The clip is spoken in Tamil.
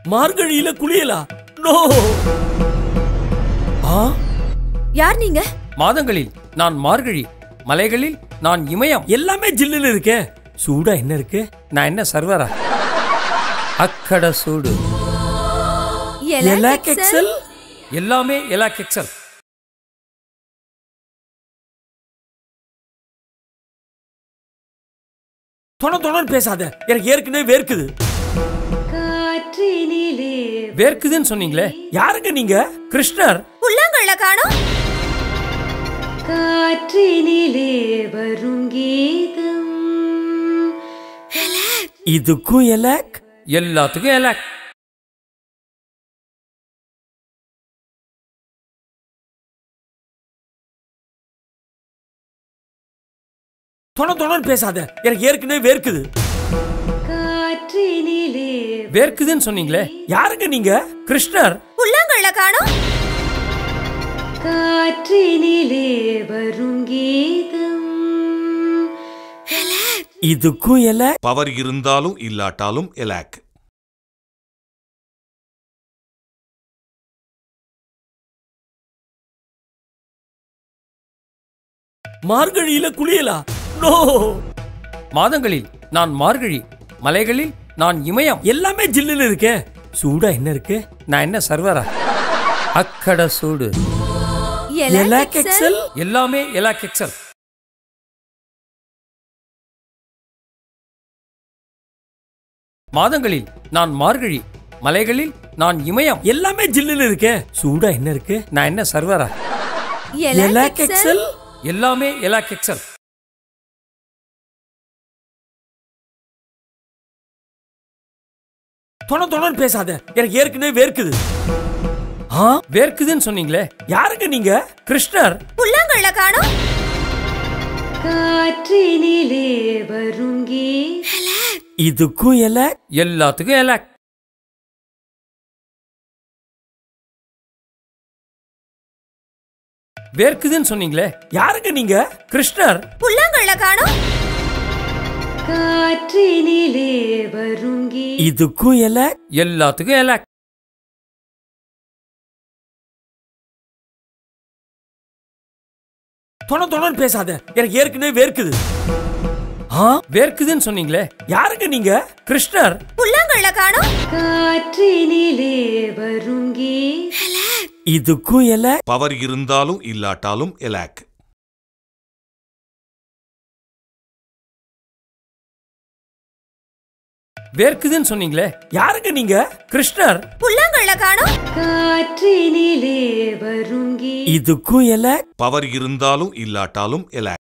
மார்கழியில குளியலா நோ ஆ யார் நீங்க மாதங்களில் நான் மார்கழி மலைகளில் நான் இமயம் எல்லாமே ஜில்லுன்னு இருக்கே சூடா என்ன இருக்கு நான் என்ன சர்வரா அக்கட சூடு எலாக் எக்ஸல் எல்லாமே எலாக் எக்ஸல் தொண தொணன்னு பேசாத எனக்கு ஏற்கனவே வேர்க்குது காற்றினிலே வேர்க்குதுன்னு சொன்னீங்களே யாருங்க நீங்க கிருஷ்ணர் புல்லாங்கல்ல காணோம் காற்றினிலே வரும் கீதம் இதுக்கும் எலாக் எல்லாத்துக்கும் எலாக் தொண தொணன்னு பேசாத எனக்கு ஏற்கனவே வேர்க்குது காற்றினிலே வேர்க்குதுன்னு சொன்னீங்களே யாருங்க நீங்க கிருஷ்ணர் புல்லாங்கல்ல காணோம் காற்றினிலே வரும் கீதம் இதுக்கும் எலாக் பவர் இருந்தாலும் இல்லாட்டாலும் எலாக் மார்கழியில குளியலா நோ மாதங்களில் நான் மார்கழி மலைகளில் நான் இமயம் எல்லாமே ஜில்லுன்னு இருக்கே சூடா என்ன இருக்கு நான் என்ன சர்வரா அக்கட சூடு எலாக் எக்ஸல் எல்லாமே எலாக் எக்ஸல் மாதங்களில் நான் மார்கழி மலைகளில் நான் இமயம் எல்லாமே ஜில்லுன்னு இருக்கே சூடா என்ன இருக்கு நான் என்ன சர்வரா எலாக் எக்ஸல் எல்லாமே எலாக் எக்ஸல் தொண தொணன்னு பேசாத எனக்கு ஏற்கனவே வேர்க்குது ஆ வேர்க்குதுன்னு சொன்னீங்களே யாருங்க நீங்க கிருஷ்ணர் புல்லாங்கல்ல காணோம் காற்றினிலே வரும் கீதம் இதுக்கும் எலாக் எல்லாத்துக்கும் எலாக் வேர்க்குதுன்னு சொன்னீங்களே யாருங்க நீங்க கிருஷ்ணர் புல்லாங்கல்ல காணோம் காற்றினிலே வரும் கீதம் இதுக்கும் எலாக் எல்லாத்துக்கும் எலாக் தொண தொணன்னு பேசாத எனக்கு ஏற்கனவே வேர்க்குது ஆ வேர்க்குதுன்னு சொன்னீங்களே யாருங்க நீங்க கிருஷ்ணர் புல்லாங்கல்ல காணோம் காற்றினிலே வரும் கீதம் இதுக்கும் எலாக் பவர் இருந்தாலும் இல்லாட்டாலும் எலாக் வேர்க்குதுன்னு சொன்னீங்களே யாருங்க நீங்க கிருஷ்ணர் புல்லாங்கல்ல காணோம் காற்றினிலே வரும் கீதம் இதுக்கும் எலாக் பவர் இருந்தாலும் இல்லாட்டாலும் எலாக்